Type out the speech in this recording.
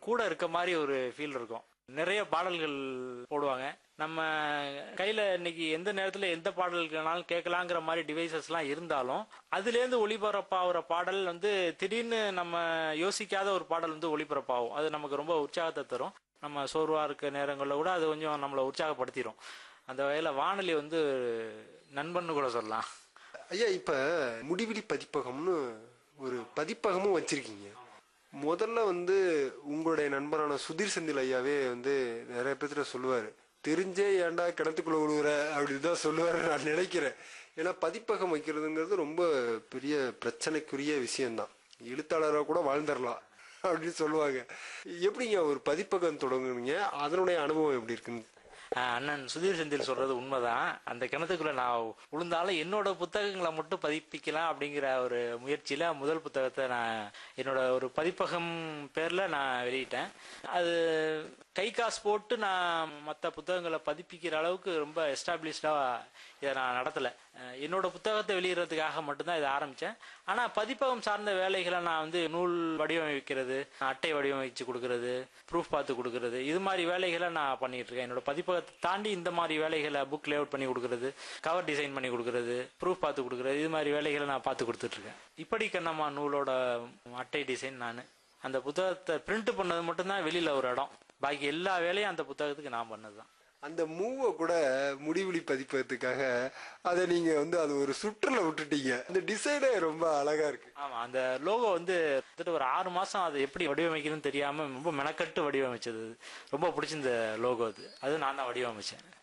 கூட இருக்க மாதிரி ஒரு ஃபீல் இருக்கும் நிறைய பாடல்கள் போடுவாங்க நம்ம கையில இன்னைக்கு எந்த நேரத்துல எந்த பாடல்கள்னாலும் கேட்கலாங்கிற மாதிரி டிவைசஸ்லாம் இருந்தாலும் அதுலேருந்து ஒளிபரப்பாகிற பாடல் வந்து திடீர்னு நம்ம யோசிக்காத ஒரு பாடல் வந்து ஒளிபரப்பாகும் அது நமக்கு ரொம்ப உற்சாகத்தை தரும் நம்ம சோர்வா இருக்க நேரங்களில் கூட அது கொஞ்சம் நம்மளை உற்சாகப்படுத்திடும் அந்த வகையில் வானொலி வந்து நண்பன்னு கூட சொல்லலாம் ஐயா இப்ப முடிவிலி பதிப்பகம்னு ஒரு பதிப்பகமும் வச்சிருக்கீங்க முதல்ல வந்து உங்களுடைய நண்பரான சுதீர் செந்தில் ஐயாவே வந்து நிறைய பேர்த்துல சொல்லுவாரு தெரிஞ்சே ஏன்டா கிணத்துக்குள்ள விழுவுற அப்படின்னு தான் சொல்லுவாரு நான் நினைக்கிறேன் ஏன்னா பதிப்பகம் வைக்கிறதுங்கிறது ரொம்ப பெரிய பிரச்சனைக்குரிய விஷயம்தான் எழுத்தாளராக கூட வாழ்ந்துடலாம் அப்படின்னு சொல்லுவாங்க எப்படிங்க ஒரு பதிப்பகம் தொடங்குனீங்க அதனுடைய அனுபவம் எப்படி இருக்குன்னு ஆஹ் அண்ணன் சுதீர் செந்தில் சொல்றது உண்மைதான் அந்த கிணத்துக்குள்ள நான் விழுந்தாலும் என்னோட புத்தகங்களை மட்டும் பதிப்பிக்கலாம் அப்படிங்கிற ஒரு முயற்சியில முதல் புத்தகத்தை நான் என்னோட ஒரு பதிப்பகம் பேர்ல நான் வெளியிட்டேன் அது கை காசு போட்டு நான் மற்ற புத்தகங்களை பதிப்பிக்கிற அளவுக்கு ரொம்ப எஸ்டாப்ளிஷ்டா இதை நான் நடத்தல அஹ் என்னோட புத்தகத்தை வெளியிடறதுக்காக மட்டும்தான் இதை ஆரம்பிச்சேன் ஆனா பதிப்பகம் சார்ந்த வேலைகளை நான் வந்து நூல் வடிவமைக்கிறது அட்டை வடிவமைச்சு கொடுக்கறது ப்ரூஃப் பார்த்து கொடுக்கறது இது மாதிரி வேலைகளை நான் பண்ணிட்டு இருக்கேன் என்னோட பதிப்பகத்தை தாண்டி இந்த மாதிரி வேலைகளை புக் லேஅவுட் பண்ணி கொடுக்கறது கவர் டிசைன் பண்ணி கொடுக்கறது ப்ரூஃப் பார்த்து கொடுக்கறது இது மாதிரி வேலைகளை நான் பார்த்து கொடுத்துட்டு இருக்கேன் இப்படி கண்ணம்மா நூலோட அட்டை டிசைன் நான் அந்த புத்தகத்தை பிரிண்ட் பண்ணது மட்டும்தான் வெளியில ஒரு இடம் பாக்கி எல்லா வேலையும் அந்த புத்தகத்துக்கு நான் பண்ணதுதான் அந்த மூவை கூட முடிவெளி பதிப்பதற்காக அதை நீங்க வந்து அது ஒரு சுற்றுல விட்டுட்டீங்க அந்த டிசைனே ரொம்ப அழகா இருக்கு ஆமா அந்த லோகோ வந்து கிட்டத்தட்ட ஒரு ஆறு மாசம் அது எப்படி வடிவமைக்கணும்னு தெரியாம ரொம்ப மெனக்கட்டு வடிவமைச்சது அது. ரொம்ப பிடிச்சிருந்த லோகோ அது அது நான் தான் வடிவமைச்சேன்